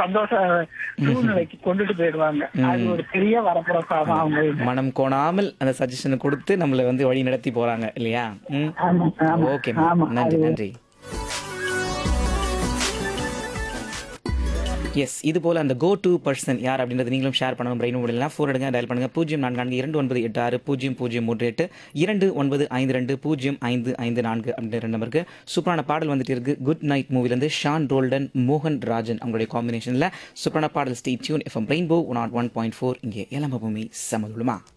சந்தோஷ சூழ்நிலைக்கு கொண்டுட்டு போயிடுவாங்க அது ஒரு பெரிய வரப்பிரசாதம் அவங்க மனம் கோணாமல் அந்த சஜஷனை கொடுத்து நம்மளை வந்து வழி நடத்தி போறாங்க இல்லையா ம் ஆமா ஆமா ஓகே ஆமா நன்றி அது நன்றி எஸ் இது போல அந்த கோ டு பர்சன் யார் அப்படின்றது நீங்களும் ஷேர் பண்ணணும் பிரெயின் முடியலாம் ஃபோன் எடுங்க டயல் பண்ணுங்க பூஜ்ஜியம் நான்கு நான்கு இரண்டு ஒன்பது எட்டு ஆறு பூஜ்ஜியம் பூஜ்ஜியம் மூன்று எட்டு இரண்டு ஒன்பது ஐந்து ரெண்டு பூஜ்ஜியம் ஐந்து ஐந்து நான்கு அப்படின்ற ரெண்டு நம்பருக்கு சூப்பரான பாடல் வந்துட்டு இருக்கு குட் நைட் மூவிலேருந்து ஷான் ரோல்டன் மோகன் ராஜன் அவங்களுடைய காம்பினேஷனில் சூப்பரான பாடல் stay tune FM rainbow one one point four இங்கே எல்லாம் பூமி சமதுமா